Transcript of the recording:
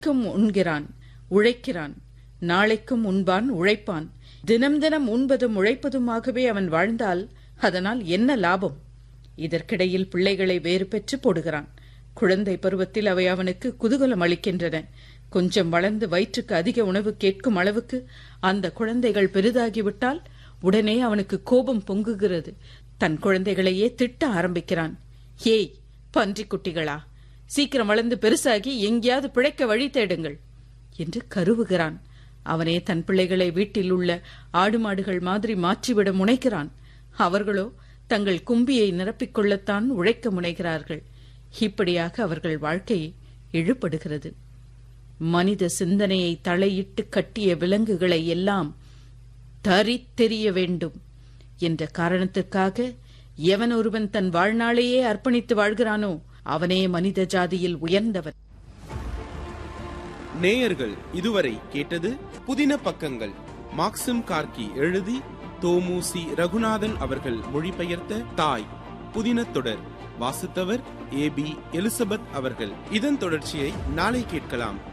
க்கும் உண்கிறான் உழைக்கிறான் நாளைக்கும் உண்பான் உழைப்பான் தினம் தினம் உண்பதும் உழைப்பதுமாகவே அவன் வாழ்ந்தால் அதனால் என்ன லாபம் இதற்கிடையில் பிள்ளைகளை வேறு பெற்று போடுகிறான் குழந்தை பருவத்தில் அவை அவனுக்கு குதூகலம் அளிக்கின்றன கொஞ்சம் வளர்ந்து வயிற்றுக்கு அதிக உணவு கேட்கும் அளவுக்கு அந்த குழந்தைகள் பெரிதாகிவிட்டால் உடனே அவனுக்கு கோபம் பொங்குகிறது தன் குழந்தைகளையே திட்ட ஆரம்பிக்கிறான் ஏய் பன்றிக் குட்டிகளா சீக்கிரம் வளர்ந்து பெருசாகி எங்கேயாவது பிழைக்க வழி தேடுங்கள் என்று கருவுகிறான் அவனே தன் பிள்ளைகளை வீட்டில் உள்ள ஆடு மாடுகள் மாதிரி மாற்றிவிட முனைகிறான் அவர்களோ தங்கள் கும்பியை நிரப்பிக் கொள்ளத்தான் உழைக்க முனைகிறார்கள் இப்படியாக அவர்கள் வாழ்க்கை இழுபடுகிறது மனித சிந்தனையை தலையிட்டு கட்டிய விலங்குகளை எல்லாம் தரித்தெறிய வேண்டும் என்ற காரணத்திற்காக எவன் ஒருவன் தன் வாழ்நாளையே அர்ப்பணித்து வாழ்கிறானோ அவனே மனித ஜாதியில் உயர்ந்தவன் நேயர்கள் இதுவரை கேட்டது புதின பக்கங்கள் மாக்சிம் கார்கி எழுதி தோமுசி ரகுநாதன் அவர்கள் மொழிபெயர்த்த தாய் புதின தொடர் வாசித்தவர் ஏ பி எலிசபெத் அவர்கள் இதன் தொடர்ச்சியை நாளை கேட்கலாம்